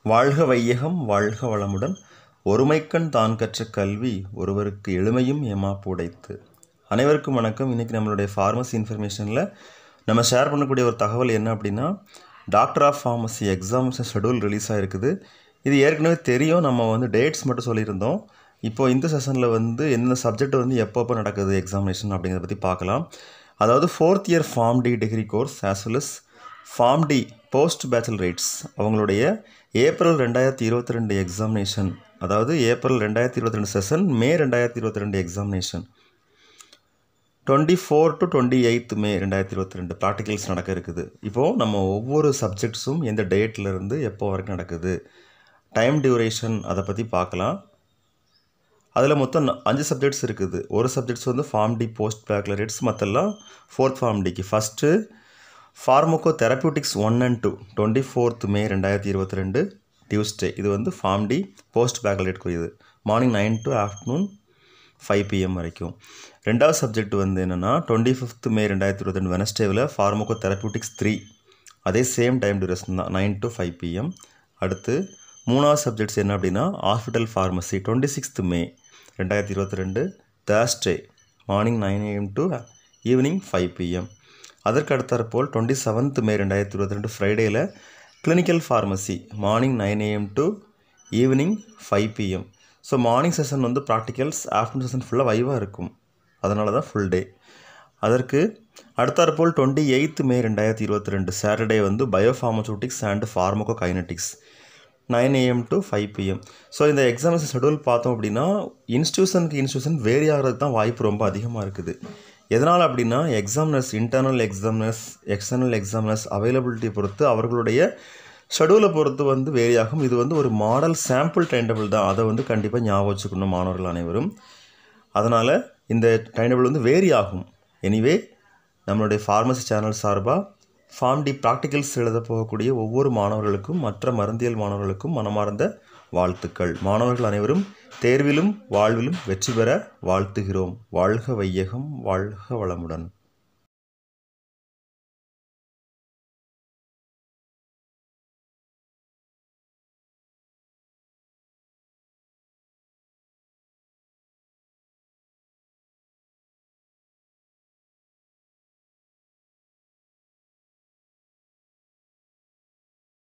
வாழ்க வையகம் வாழ்க வளமுடன் ஒருமைக்கண் தான் கற்ற கல்வி ஒருவருக்கு எளிமையும் ஏமாப்பு உடைத்து அனைவருக்கும் வணக்கம் இன்றைக்கி நம்மளுடைய ஃபார்மசி இன்ஃபர்மேஷனில் நம்ம ஷேர் பண்ணக்கூடிய ஒரு தகவல் என்ன அப்படின்னா doctor of pharmacy exams schedule release ஆகிருக்குது இது ஏற்கனவே தெரியும் நம்ம வந்து டேட்ஸ் மட்டும் சொல்லியிருந்தோம் இப்போ இந்த செஷனில் வந்து எந்த சப்ஜெக்ட் வந்து எப்பப்போ நடக்குது எக்ஸாமினேஷன் அப்படிங்கிறத பற்றி பார்க்கலாம் அதாவது fourth year pharm D degree course as well as pharm D post baccalaureates அவங்களுடைய ஏப்ரல் ரெண்டாயிரத்தி இருபத்தி ரெண்டு எக்ஸாமினேஷன் அதாவது ஏப்ரல் ரெண்டாயிரத்தி இருபத்தி ரெண்டு செஷன் மே ரெண்டாயிரத்தி இருபத்தி ரெண்டு examination twenty four to twenty eighth May ரெண்டாயிரத்தி இருபத்தி ரெண்டு ப்ராக்டிகல்ஸ் நடக்க இருக்குது இப்போது நம்ம ஒவ்வொரு சப்ஜெக்ட்ஸும் எந்த டேட்லேருந்து எப்போ வரைக்கும் நடக்குது டைம் டியூரேஷன் அதை பற்றி பார்க்கலாம் அதில் மொத்தம் ந- அஞ்சு சப்ஜெக்ட்ஸ் இருக்குது ஒரு சப்ஜெக்ட்ஸ் வந்து ஃபார்ம் டி போஸ்ட் பேக்லரேட்ஸ் மற்றெல்லாம் ஃபோர்த் ஃபார்ம் டிக்கு first pharmacotherapeutics one and two twenty fourth May ரெண்டாயிரத்தி இருபத்தி ரெண்டு டியூஸ்டே இது வந்து ஃபார்ம் டி போஸ்ட் பேக்லரேட்க்குரியது morning nine to afternoon five P M வரைக்கும் ரெண்டாவது சப்ஜெக்ட் வந்து என்னென்னா டுவெண்ட்டி ஃபிஃப்த் மே ரெண்டாயிரத்தி இருபத்தி ரெண்டு வெனஸ்டேவில் ஃபார்மோகோ தெரப்பியூட்டிக்ஸ் த்ரீ அதே சேம் டைம் டியூரேஷன் தான் நைன் டு ஃபைவ் பிஎம் அடுத்து மூணாவது சப்ஜெக்ட்ஸ் என்ன அப்படின்னா hospital pharmacy twenty sixth May ரெண்டாயிரத்தி இருபத்தி ரெண்டு Thursday morning nine A M to evening five P M அதற்கு அடுத்தாற்போல் டுவெண்ட்டி செவன்த் மே ரெண்டாயிரத்தி இருபத்தி ரெண்டு ஃப்ரைடேயில் clinical pharmacy morning nine A M to evening five P M so morning session வந்து ப்ராக்டிகல்ஸ் ஆஃப்டர்நூன் செஷன் ஃபுல்லாக வைவாக இருக்கும் அதனால தான் ஃபுல் டே அதற்கு அடுத்தாற்போல் டுவெண்ட்டி எயித் மே ரெண்டாயிரத்தி இருபத்தி ரெண்டு சாட்டர்டே வந்து biopharmaceutics and pharmacokinetics nine A M to five P M so இந்த எக்ஸாமினேஷன் ஷெடியூல் பார்த்தோம் அப்படின்னா இன்ஸ்டியூஷனுக்கு இன்ஸ்டியூஷன் வேரி ஆகிறதுக்கு தான் வாய்ப்பு ரொம்ப அதிகமாக இருக்குது எதனால் அப்படின்னா examiners internal examiners external examiners availability பொறுத்து அவர்களுடைய ஷெடியூலை பொறுத்து வந்து வேரி ஆகும் இது வந்து ஒரு மாடல் சாம்பிள் டைம் டேபிள் தான் அதை வந்து கண்டிப்பாக ஞாபகம் வச்சுக்கணும் மாணவர்கள் அனைவரும் அதனால் இந்த டைம் டேபிள் வந்து வேரி ஆகும் எனிவே நம்மளுடைய ஃபார்மசி சேனல் சார்பாக ஃபார்ம் டி ப்ராக்டிகல்ஸ் எழுத போகக்கூடிய ஒவ்வொரு மாணவர்களுக்கும் மற்ற மருந்தியல் மாணவர்களுக்கும் மனமார்ந்த வாழ்த்துக்கள் மாணவர்கள் அனைவரும் தேர்விலும் வாழ்விலும் வெற்றி பெற வாழ்த்துகிறோம் வாழ்க வையகம் வாழ்க வளமுடன்